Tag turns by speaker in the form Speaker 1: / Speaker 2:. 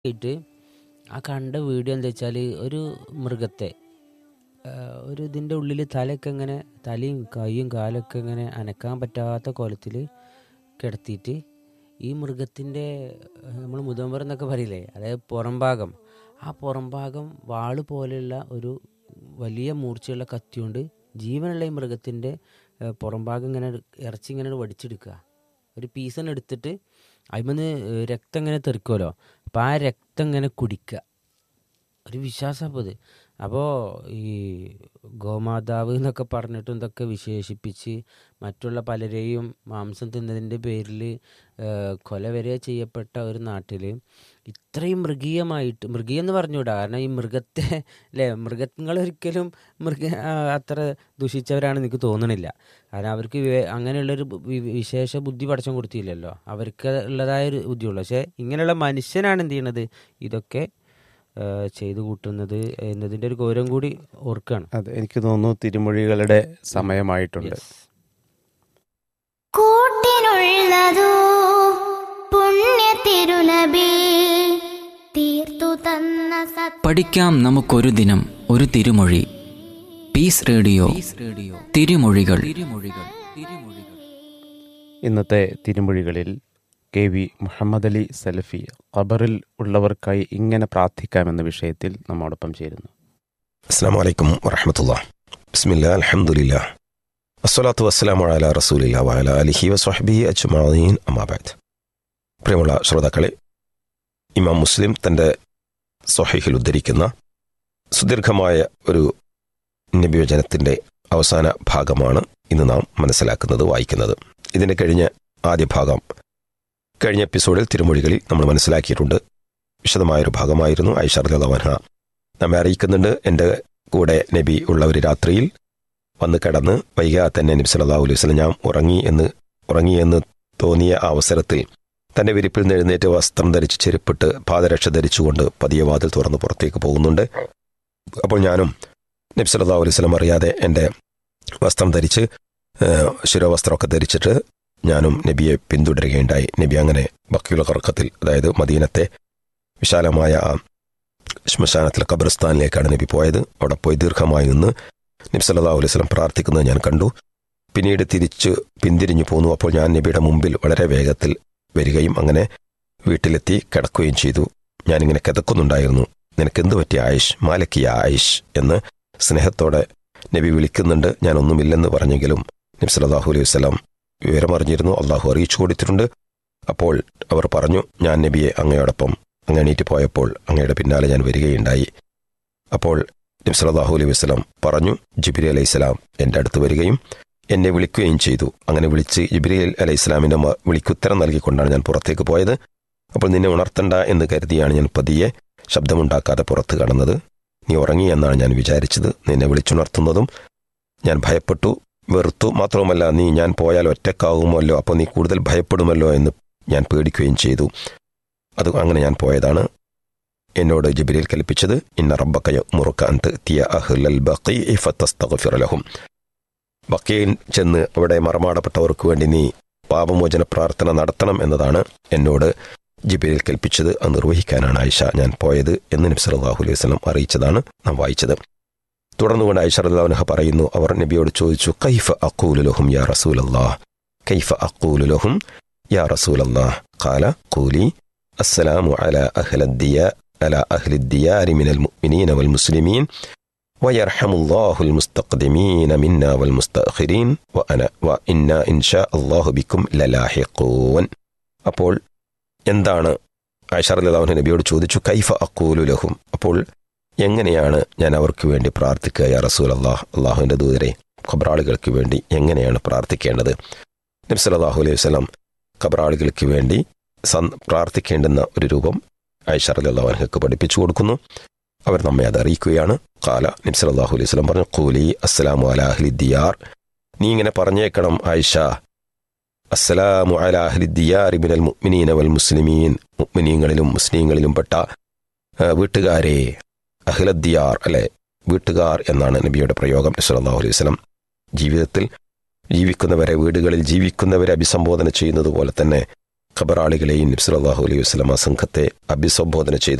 Speaker 1: ആയിട്ട് ആ കണ്ട വീഡിയോ എന്താ വെച്ചാൽ ഒരു മൃഗത്തെ ആ, ഒരു ഇതിൻ്റെ ഉള്ളിൽ തലയൊക്കെ ഇങ്ങനെ തലയും കൈയും കാലൊക്കെ ഇങ്ങനെ അനക്കാൻ പറ്റാത്ത കോലത്തിൽ കിടത്തിയിട്ട് ഈ മൃഗത്തിൻ്റെ നമ്മൾ മുതമ്പർ എന്നൊക്കെ പറയില്ലേ അതായത് പുറം ഭാഗം ആ പുറം ഭാഗം വാള് പോലെയുള്ള ഒരു വലിയ മൂർച്ചയുള്ള കത്തി കൊണ്ട് ജീവനുള്ള ഈ മൃഗത്തിൻ്റെ ഏഹ്, പുറം ഭാഗം ഇങ്ങനെ ഇറച്ചി ഇങ്ങനെ വടിച്ചെടുക്കുക ഒരു പീസ് തന്നെ എടുത്തിട്ട് അതിമെന്ന് രക്തം ഇങ്ങനെ തെറിക്കുമല്ലോ അപ്പോൾ ആ രക്തം ഇങ്ങനെ കുടിക്കുക ഒരു വിശ്വാസം അപ്പോൾ ഇത് അപ്പോൾ ഈ ഗോമാതാവ് എന്നൊക്കെ പറഞ്ഞിട്ടും ഇതൊക്കെ വിശേഷിപ്പിച്ച് മറ്റുള്ള പലരെയും മാംസം തിന്നതിൻ്റെ പേരിൽ കൊല വരെ ചെയ്യപ്പെട്ട ഒരു നാട്ടിൽ ഇത്രയും മൃഗീയമായിട്ട് മൃഗീയം എന്ന് പറഞ്ഞുകൂടാ കാരണം ഈ മൃഗത്തെ അല്ലേ മൃഗങ്ങളൊരിക്കലും മൃഗ ആ, അത്ര ദുഷിച്ചവരാണെന്ന് എനിക്ക് തോന്നണില്ല കാരണം അവർക്ക് വിവേ- അങ്ങനെയുള്ളൊരു ബു- വി- വിശേഷ ബുദ്ധി പടച്ചം കൊടുത്തില്ലല്ലോ അവർക്ക് ഉള്ളതായ ഒരു ബുദ്ധിയുള്ളൂ പക്ഷേ ഇങ്ങനെയുള്ള മനുഷ്യനാണ് എന്ത് ചെയ്യണത് ഇതൊക്കെ ആ, ചെയ്തു കൂട്ടുന്നത് എന്നതിൻ്റെ ഒരു ഗൗരവം കൂടി ഓർക്കുകയാണ്
Speaker 2: അതെ എനിക്ക് തോന്നുന്നു തിരുമൊഴികളുടെ സമയമായിട്ടുണ്ട്
Speaker 3: കൂട്ടിനുള്ളതോ പുണ്യ തിരുനബി തീർത്തു തന്ന സത്
Speaker 4: പഠിക്കാം നമുക്കൊരു ദിനം ഒരു തിരുമൊഴി പീസ് റേഡിയോ റേഡിയോ തിരുമൊഴികൾ തിരുമൊഴികൾ തിരുമൊഴികൾ
Speaker 2: ഇന്നത്തെ തിരുമൊഴികളിൽ കെ വി മുഹമ്മദ് അലി സലഫി ഖബറിൽ ഉള്ളവർക്കായി ഇങ്ങനെ പ്രാർത്ഥിക്കാമെന്ന വിഷയത്തിൽ നമ്മോടൊപ്പം ചേരുന്നു
Speaker 5: അസ്സാം വലൈക്കും വറഹമത്തുള്ള ബിസ്മില്ല അലഹമുല്ല അസ്വലാത്തു വസ്സലാമു അല റസൂലില്ല വഅല അലിഹി വസ്വഹബി അജ്മഈൻ അമാബാദ് പ്രിയമുള്ള ശ്രോതാക്കളെ ഇമാം മുസ്ലിം തൻ്റെ സ്വഹീഹിൽ ഉദ്ധരിക്കുന്ന സുദീർഘമായ ഒരു നബിവചനത്തിൻ്റെ അവസാന ഭാഗമാണ് ഇന്ന് നാം മനസ്സിലാക്കുന്നത് വായിക്കുന്നത് ഇതിൻ്റെ കഴിഞ്ഞ ആദ്യ ഭാഗം കഴിഞ്ഞ എപ്പിസോഡിൽ തിരുമൊഴികളിൽ നമ്മൾ മനസ്സിലാക്കിയിട്ടുണ്ട് വിശദമായൊരു ഭാഗമായിരുന്നു ഐഷർദവൻഹ നമ്മെ അറിയിക്കുന്നുണ്ട് എൻ്റെ കൂടെ നബി ഉള്ള ഒരു രാത്രിയിൽ വന്ന് കിടന്ന് വൈകാതെ തന്നെ നബി സല്ലല്ലാഹു അലൈഹി വസല്ലം ഞാൻ ഉറങ്ങി എന്ന് ഉറങ്ങി എന്ന് തോന്നിയ ആ അവസരത്തിൽ തൻ്റെ വിരിപ്പിൽ നിന്ന് എഴുന്നേറ്റ് വസ്ത്രം ധരിച്ച് ചെരുപ്പിട്ട് പാദരക്ഷ ധരിച്ചുകൊണ്ട് പതിയെ വാതിൽ തുറന്ന് പുറത്തേക്ക് പോകുന്നുണ്ട് അപ്പോൾ ഞാനും നബി സല്ലല്ലാഹു അലൈഹി വസല്ലം അറിയാതെ എൻ്റെ വസ്ത്രം ധരിച്ച് ഏഹ്, ശിരോവസ്ത്രമൊക്കെ ധരിച്ചിട്ട് ഞാനും നബിയെ പിന്തുടരുകയുണ്ടായി നബി അങ്ങനെ ബക്കിയുള്ള കറക്കത്തിൽ അതായത് മദീനത്തെ വിശാലമായ ആ ശ്മശാനത്തിലെ ഖബർസ്ഥാനിലേക്കാണ് നബി പോയത് അവിടെ പോയി ദീർഘമായി നിന്ന് നബി സല്ലല്ലാഹു അലൈഹി വസല്ലം പ്രാർത്ഥിക്കുന്നത് ഞാൻ കണ്ടു പിന്നീട് തിരിച്ച് പിന്തിരിഞ്ഞു പോന്നു അപ്പോൾ ഞാൻ നബിയുടെ മുമ്പിൽ വളരെ വേഗത്തിൽ വരികയും അങ്ങനെ വീട്ടിലെത്തി കിടക്കുകയും ചെയ്തു ഞാനിങ്ങനെ കിതക്കുന്നുണ്ടായിരുന്നു നിനക്ക് എന്ത് പറ്റി ആയിഷ് മാലക്കിയ ആയിഷ് എന്ന് സ്നേഹത്തോടെ നബി വിളിക്കുന്നുണ്ട് ഞാൻ ഒന്നുമില്ലെന്ന് പറഞ്ഞെങ്കിലും നബി സല്ലല്ലാഹു അലൈഹി വസല്ലം വിവരമറിഞ്ഞിരുന്നു അള്ളാഹു അറിയിച്ചു കൊടുത്തിട്ടുണ്ട് അപ്പോൾ അവർ പറഞ്ഞു ഞാൻ നബിയെ അങ്ങയോടൊപ്പം അങ്ങ് എണീറ്റ് പോയപ്പോൾ അങ്ങയുടെ പിന്നാലെ ഞാൻ വരികയുണ്ടായി അപ്പോൾ നബി സല്ലല്ലാഹു അലൈഹി വസല്ലം പറഞ്ഞു ജിബ്രി അലൈഹി സ്വലാം എൻ്റെ അടുത്ത് വരികയും എന്നെ വിളിക്കുകയും ചെയ്തു അങ്ങനെ വിളിച്ച് ജിബ്രി അലൈഹി സ്വലാമിൻ്റെ വിളിക്കുത്തരം നൽകിക്കൊണ്ടാണ് ഞാൻ പുറത്തേക്ക് പോയത് അപ്പോൾ നിന്നെ ഉണർത്തണ്ട എന്ന് കരുതിയാണ് ഞാൻ പതിയെ ശബ്ദമുണ്ടാക്കാതെ പുറത്ത് കടന്നത് നീ ഉറങ്ങി എന്നാണ് ഞാൻ വിചാരിച്ചത് നിന്നെ വിളിച്ചുണർത്തുന്നതും ഞാൻ ഭയപ്പെട്ടു വെറുത്തു മാത്രവുമല്ല നീ ഞാൻ പോയാൽ ഒറ്റക്കാവുമല്ലോ അപ്പോൾ നീ കൂടുതൽ ഭയപ്പെടുമല്ലോ എന്ന് ഞാൻ പേടിക്കുകയും ചെയ്തു അത് അങ്ങനെ ഞാൻ പോയതാണ് എന്നോട് ജിബ്രീൽ കൽപ്പിച്ചത് ഇന്ന റബ്ബക്ക മുറുക്ക അന്ത് തിയ അഹ്ലൽ ബഖീഇ ഫതസ്തഗ്ഫിർ ലഹും ബക്കയിൽ ചെന്ന് അവിടെ മറമാടപ്പെട്ടവർക്ക് വേണ്ടി നീ പാപമോചന പ്രാർത്ഥന നടത്തണം എന്നതാണ് എന്നോട് ജിബ്രീൽ കൽപ്പിച്ചത് അത് നിർവഹിക്കാനാണ് ആയിഷ ഞാൻ പോയത് എന്ന് നബി സല്ലല്ലാഹു അലൈഹി വസല്ലം അറിയിച്ചതാണ് നാം വായിച്ചത് തുടർന്നുകൊണ്ട് ആയിഷ റളിയല്ലാഹു പറയുന്നു അവർ നബിയോട് ചോദിച്ചു കൈഫ അഖൂലു ലഹും യാ റസൂലല്ലാഹ് കൈഫ അഖൂലു ലഹും യാ റസൂലല്ലാഹ് ഖാല ഖൂലി السلام على أهل الديار على أهل الديار من المؤمنين والمسلمين ويرحم الله المستقدمين منا والمستأخرين وأنا وإنا إن شاء الله بكم للاحقون അപ്പോൾ എന്താണ് ഐഷറിലാഹു നബിയോട് ചോദിച്ചു കൈഫ അക്കൂലു ലഹും അപ്പോൾ എങ്ങനെയാണ് ഞാൻ അവർക്ക് വേണ്ടി പ്രാർത്ഥിക്കുക യാ റസൂൽ അള്ളാഹ് അള്ളാഹുവിൻ്റെ ദൂതരെ ഖബറാളികൾക്ക് വേണ്ടി എങ്ങനെയാണ് പ്രാർത്ഥിക്കേണ്ടത് നബി സല്ലല്ലാഹു അലൈഹി വസല്ലം ഖബറാളികൾക്ക് വേണ്ടി സന് പ്രാർത്ഥിക്കേണ്ടുന്ന ഒരു രൂപം ഐഷറിലാഹുനക്ക് പഠിപ്പിച്ചു കൊടുക്കുന്നു അവർ നമ്മെ അത് അറിയിക്കുകയാണ് കാല നബി സല്ലല്ലാഹു അലൈഹി വസല്ലം പറഞ്ഞു കൂലി അസ്സലാമു അലാ അഹ്ലി ദിയാർ നീ ഇങ്ങനെ പറഞ്ഞേക്കണം ആയിഷ അസ്സലാമു അലാ അഹ്ലി ദിയാർ മിനൽ മുഅ്മിനീന വൽ മുസ്ലിമീൻ മുഅ്മിനീങ്ങളിലും മുസ്ലിങ്ങളിലും പെട്ട ആ, വീട്ടുകാരെ അഹ്ലദ്ദിയാർ അല്ലെ വീട്ടുകാർ എന്നാണ് നബിയുടെ പ്രയോഗം നബി സല്ലല്ലാഹു അലൈഹി വസല്ലം ജീവിതത്തിൽ ജീവിക്കുന്നവരെ വീടുകളിൽ ജീവിക്കുന്നവരെ അഭിസംബോധന ചെയ്യുന്നത് പോലെ തന്നെ ഖബറാളികളെയും നബ്സലാഹു അലൈഹി വസ്ലമ സംഘത്തെ അഭിസംബോധന ചെയ്തു